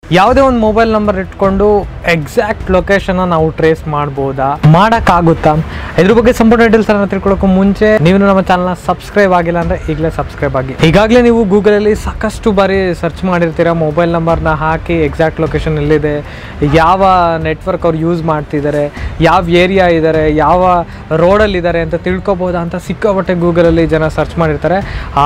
ಯಾವುದೇ ಒಂದು mobile number ಇಟ್ಕೊಂಡು ಎಕ್ಸಾಕ್ಟ್ ಲೊಕೇಶನ್ ನಾವು ಟ್ರೇಸ್ ಮಾಡ್ಬೋದಾ ಮಾಡೋಕ್ಕಾಗುತ್ತಾ ಇದ್ರ ಬಗ್ಗೆ ಸಂಪೂರ್ಣ ಡೀಟೇಲ್ಸ್ ಅನ್ನ ತಿಳ್ಕೊಳ್ಳೋಕೆ ಮುಂಚೆ ನೀವು ನಮ್ಮ ಚಾನಲ್ನ ಸಬ್ಸ್ಕ್ರೈಬ್ ಆಗಿಲ್ಲ ಅಂದರೆ ಈಗಲೇ ಸಬ್ಸ್ಕ್ರೈಬ್ ಆಗಿ ಈಗಾಗಲೇ ನೀವು ಗೂಗಲಲ್ಲಿ ಸಾಕಷ್ಟು ಬಾರಿ ಸರ್ಚ್ ಮಾಡಿರ್ತೀರ ಮೊಬೈಲ್ ನಂಬರ್ನ ಹಾಕಿ ಎಕ್ಸಾಕ್ಟ್ ಲೊಕೇಶನ್ ಎಲ್ಲಿದೆ ಯಾವ ನೆಟ್ವರ್ಕ್ ಅವ್ರು ಯೂಸ್ ಮಾಡ್ತಿದ್ದಾರೆ ಯಾವ ಏರಿಯಾ ಇದ್ದಾರೆ ಯಾವ ರೋಡಲ್ಲಿ ಇದ್ದಾರೆ ಅಂತ ತಿಳ್ಕೊಬೋದಾ ಅಂತ ಸಿಕ್ಕಾಪಟ್ಟೆ ಗೂಗಲಲ್ಲಿ ಜನ ಸರ್ಚ್ ಮಾಡಿರ್ತಾರೆ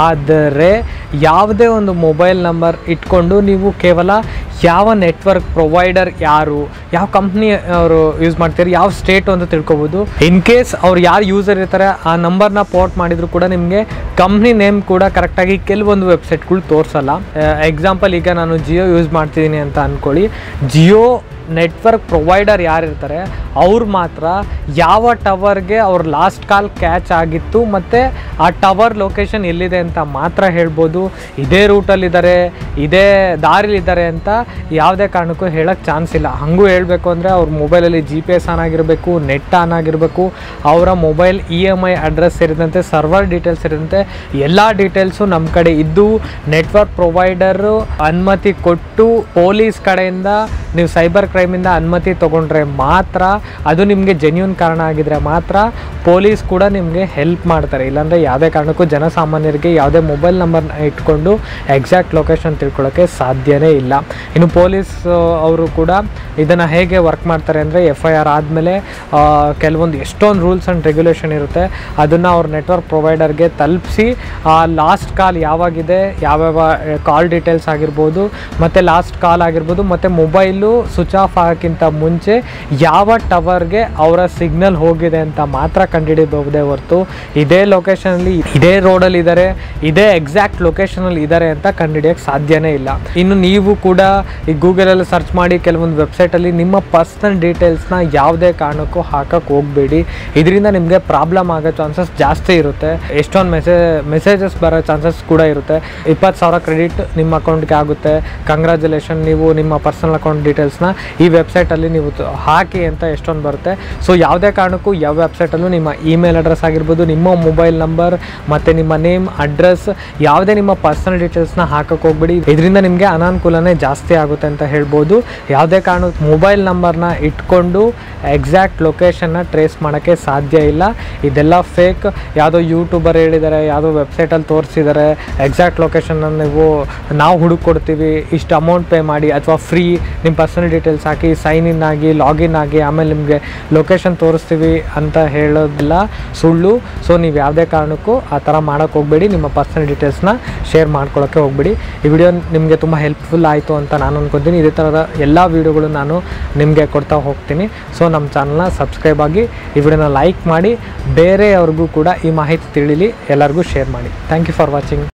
ಆದರೆ ಯಾವುದೇ ಒಂದು ಮೊಬೈಲ್ ನಂಬರ್ ಇಟ್ಕೊಂಡು ನೀವು ಕೇವಲ ಯಾವ ನೆಟ್ವರ್ಕ್ ಪ್ರೊವೈಡರ್ ಯಾರು ಯಾವ ಕಂಪ್ನಿ ಅವರು ಯೂಸ್ ಮಾಡ್ತಾರೆ ಯಾವ ಸ್ಟೇಟು ಅಂತ ತಿಳ್ಕೊಬೋದು ಇನ್ ಕೇಸ್ ಅವ್ರು ಯಾರು ಯೂಸರ್ ಇರ್ತಾರೆ ಆ ನಂಬರ್ನ ಪೋರ್ಟ್ ಮಾಡಿದ್ರು ಕೂಡ ನಿಮಗೆ ಕಂಪ್ನಿ ನೇಮ್ ಕೂಡ ಕರೆಕ್ಟಾಗಿ ಕೆಲವೊಂದು ವೆಬ್ಸೈಟ್ಗಳು ತೋರಿಸಲ್ಲ ಎಕ್ಸಾಂಪಲ್ ಈಗ ನಾನು ಜಿಯೋ ಯೂಸ್ ಮಾಡ್ತಿದ್ದೀನಿ ಅಂತ ಅಂದ್ಕೊಳ್ಳಿ ಜಿಯೋ ನೆಟ್ವರ್ಕ್ ಪ್ರೊವೈಡರ್ ಯಾರಿರ್ತಾರೆ ಅವ್ರು ಮಾತ್ರ ಯಾವ ಟವರ್ಗೆ ಅವ್ರ ಲಾಸ್ಟ್ ಕಾಲ್ ಕ್ಯಾಚ್ ಆಗಿತ್ತು ಮತ್ತು ಆ ಟವರ್ ಲೊಕೇಶನ್ ಎಲ್ಲಿದೆ ಅಂತ ಮಾತ್ರ ಹೇಳ್ಬೋದು ಇದೇ ರೂಟಲ್ಲಿದ್ದಾರೆ ಇದೇ ದಾರಿಲಿದ್ದಾರೆ ಅಂತ ಯಾವುದೇ ಕಾರಣಕ್ಕೂ ಹೇಳೋಕ್ಕೆ ಚಾನ್ಸ್ ಇಲ್ಲ ಹಾಗೂ ಹೇಳಬೇಕು ಅಂದರೆ ಅವ್ರ ಮೊಬೈಲಲ್ಲಿ ಜಿ ಪಿ ಎಸ್ ಆನ್ ಆಗಿರಬೇಕು ನೆಟ್ ಆನ್ ಆಗಿರಬೇಕು ಅವರ mobile E M I address ಸೇರಿದಂತೆ ಸರ್ವರ್ ಡೀಟೇಲ್ಸ್ ಸೇರಿದಂತೆ ಎಲ್ಲ ಡೀಟೇಲ್ಸು ನಮ್ಮ ಕಡೆ ಇದ್ದು ನೆಟ್ವರ್ಕ್ ಪ್ರೊವೈಡರು ಅನುಮತಿ ಕೊಟ್ಟು ಪೊಲೀಸ್ ಕಡೆಯಿಂದ ನೀವು ಸೈಬರ್ ಕ್ರೈಮಿಂದ ಅನುಮತಿ ತೊಗೊಂಡ್ರೆ ಮಾತ್ರ ಅದು ನಿಮಗೆ ಜೆನ್ಯೂನ್ ಕಾರಣ ಆಗಿದ್ರೆ ಮಾತ್ರ ಪೊಲೀಸ್ ಕೂಡ ನಿಮಗೆ ಹೆಲ್ಪ್ ಮಾಡ್ತಾರೆ ಇಲ್ಲಾಂದರೆ ಯಾವುದೇ ಕಾರಣಕ್ಕೂ ಜನಸಾಮಾನ್ಯರಿಗೆ ಯಾವುದೇ ಮೊಬೈಲ್ ನಂಬರ್ನ ಇಟ್ಕೊಂಡು ಎಕ್ಸಾಕ್ಟ್ ಲೊಕೇಶನ್ ತಿಳ್ಕೊಳ್ಳೋಕ್ಕೆ ಸಾಧ್ಯನೇ ಇಲ್ಲ ಇನ್ನು ಪೊಲೀಸ್ ಅವರು ಕೂಡ ಇದನ್ನು ಹೇಗೆ ವರ್ಕ್ ಮಾಡ್ತಾರೆ ಅಂದರೆ ಎಫ್ ಐ ಆರ್ ಆದಮೇಲೆ ಕೆಲವೊಂದು ಎಷ್ಟೊಂದು ರೂಲ್ಸ್ ಆ್ಯಂಡ್ ರೆಗ್ಯುಲೇಷನ್ ಇರುತ್ತೆ ಅದನ್ನು ಅವ್ರ ನೆಟ್ವರ್ಕ್ ಪ್ರೊವೈಡರ್ಗೆ ತಲುಪಿಸಿ ಆ ಲಾಸ್ಟ್ ಕಾಲ್ ಯಾವಾಗಿದೆ ಯಾವ್ಯಾವ ಕಾಲ್ ಡೀಟೇಲ್ಸ್ ಆಗಿರ್ಬೋದು ಮತ್ತು ಲಾಸ್ಟ್ ಕಾಲ್ ಆಗಿರ್ಬೋದು ಮತ್ತು ಮೊಬೈಲು ಸ್ವಿಚ್ ಆಫ್ ಆಗೋಕ್ಕಿಂತ ಮುಂಚೆ ಯಾವ ಟವರ್ಗೆ ಅವರ ಸಿಗ್ನಲ್ ಹೋಗಿದೆ ಅಂತ ಮಾತ್ರ ಕಂಡುಹಿಡಿಬಹುದೇ ಹೊರತು ಇದೇ ಲೊಕೇಶನಲ್ಲಿ ಇದೇ ರೋಡಲ್ಲಿ ಇದ್ದಾರೆ ಇದೇ ಎಕ್ಸಾಕ್ಟ್ ಲೊಕೇಶನಲ್ಲಿ ಇದ್ದಾರೆ ಅಂತ ಕಂಡುಹಿಡಿಯೋಕ್ಕೆ ಸಾಧ್ಯನೇ ಇಲ್ಲ ಇನ್ನು ನೀವು ಕೂಡ ಈ ಗೂಗಲಲ್ಲಿ ಸರ್ಚ್ ಮಾಡಿ ಕೆಲವೊಂದು ವೆಬ್ಸೈಟಲ್ಲಿ ನಿಮ್ಮ ಪರ್ಸ್ನಲ್ ಡೀಟೇಲ್ಸ್ನ ಯಾವುದೇ ಕಾರಣಕ್ಕೂ ಹಾಕಕ್ಕೆ ಹೋಗಬೇಡಿ ಇದರಿಂದ ನಿಮಗೆ ಪ್ರಾಬ್ಲಮ್ ಆಗೋ ಚಾನ್ಸಸ್ ಜಾಸ್ತಿ ಇರುತ್ತೆ ಎಷ್ಟೊಂದು ಮೆಸೇಜ್ ಮೆಸೇಜಸ್ ಬರೋ ಚಾನ್ಸಸ್ ಕೂಡ ಇರುತ್ತೆ ಇಪ್ಪತ್ತು ಸಾವಿರ ಕ್ರೆಡಿಟ್ ನಿಮ್ಮ ಅಕೌಂಟ್ಗೆ ಆಗುತ್ತೆ ಕಂಗ್ರ್ಯಾಚುಲೇಷನ್ ನೀವು ನಿಮ್ಮ ಪರ್ಸನಲ್ ಅಕೌಂಟ್ ಡೀಟೇಲ್ಸ್ನ ಈ ವೆಬ್ಸೈಟಲ್ಲಿ ನೀವು ತ- ಹಾಕಿ ಅಂತ ಎಷ್ಟೊಂದು ಬರುತ್ತೆ ಸೊ ಯಾವುದೇ ಕಾರಣಕ್ಕೂ ಯಾವ ವೆಬ್ಸೈಟಲ್ಲೂ ನಿಮ್ಮ ಇಮೇಲ್ ಅಡ್ರೆಸ್ ಆಗಿರ್ಬೋದು ನಿಮ್ಮ ಮೊಬೈಲ್ ನಂಬರ್ ಮತ್ತು ನಿಮ್ಮ ನೇಮ್ ಅಡ್ರೆಸ್ ಯಾವುದೇ ನಿಮ್ಮ ಪರ್ಸನಲ್ ಡೀಟೇಲ್ಸ್ನ ಹಾಕಕ್ಕೆ ಹೋಗ್ಬೇಡಿ ಇದರಿಂದ ನಿಮಗೆ ಅನಾನುಕೂಲನೇ ಜಾಸ್ತಿ ಆಗುತ್ತೆ ಅಂತ ಹೇಳ್ಬೋದು ಯಾವುದೇ ಕಾರಣಕ್ಕೆ ಮೊಬೈಲ್ ನಂಬರ್ನ ಇಟ್ಕೊಂಡು ಎಕ್ಸಾಕ್ಟ್ ಲೊಕೇಶನ್ನ ಟ್ರೇಸ್ ಮಾಡೋಕ್ಕೆ ಸಾಧ್ಯ ಇಲ್ಲ ಇದೆಲ್ಲ ಫೇಕ್ ಯಾವುದೋ ಯೂಟ್ಯೂಬರ್ ಹೇಳಿದ್ದಾರೆ ಯಾವುದೋ ವೆಬ್ಸೈಟಲ್ಲಿ ತೋರಿಸಿದ್ದಾರೆ ಎಕ್ಸಾಕ್ಟ್ ಲೊಕೇಶನ್ನ ನೀವು ನಾವು ಹುಡುಕೊಡ್ತೀವಿ ಇಷ್ಟು ಅಮೌಂಟ್ ಪೇ ಮಾಡಿ ಅಥವಾ ಫ್ರೀ ನಿಮ್ಮ ಪರ್ಸನಲ್ ಡೀಟೇಲ್ಸ್ ಹಾಕಿ ಸೈನ್ ಇನ್ ಆಗಿ ಲಾಗಿನ್ ಆಗಿ ಆಮೇಲೆ ನಿಮಗೆ ಲೊಕೇಶನ್ ತೋರಿಸ್ತೀವಿ ಅಂತ ಹೇಳೋದಿಲ್ಲ ಸುಳ್ಳು ಸೊ ನೀವು ಯಾವುದೇ ಕಾರಣಕ್ಕೂ ಆ ಥರ ಮಾಡೋಕ್ಕೆ ಹೋಗಬೇಡಿ ನಿಮ್ಮ ಪರ್ಸನಲ್ ಡೀಟೇಲ್ಸ್ನ ಶೇರ್ ಮಾಡ್ಕೊಳ್ಳೋಕ್ಕೆ ಹೋಗಬೇಡಿ ಈ ವಿಡಿಯೋ ನಿಮಗೆ ತುಂಬ ಹೆಲ್ಪ್ಫುಲ್ ಆಯಿತು ಅಂತ ನಾನು ಅನ್ಕೊತೀನಿ ಇದೇ ಥರದ ಎಲ್ಲ ವೀಡಿಯೋಗಳು ನಾನು ನಿಮಗೆ ಕೊಡ್ತಾ ಹೋಗ್ತೀನಿ ಸೊ ನಮ್ಮ ಚಾನಲ್ನ ಸಬ್ಸ್ಕ್ರೈಬ್ ಆಗಿ ಈ ವಿಡಿಯೋನ ಲೈಕ್ ಮಾಡಿ ಬೇರೆಯವ್ರಿಗೂ ಕೂಡ ಈ ಮಾಹಿತಿ ತಿಳಿಲಿ ಎಲ್ಲರಿಗೂ ಶೇರ್ ಮಾಡಿ ಥ್ಯಾಂಕ್ ಯು ಫಾರ್ ವಾಚಿಂಗ್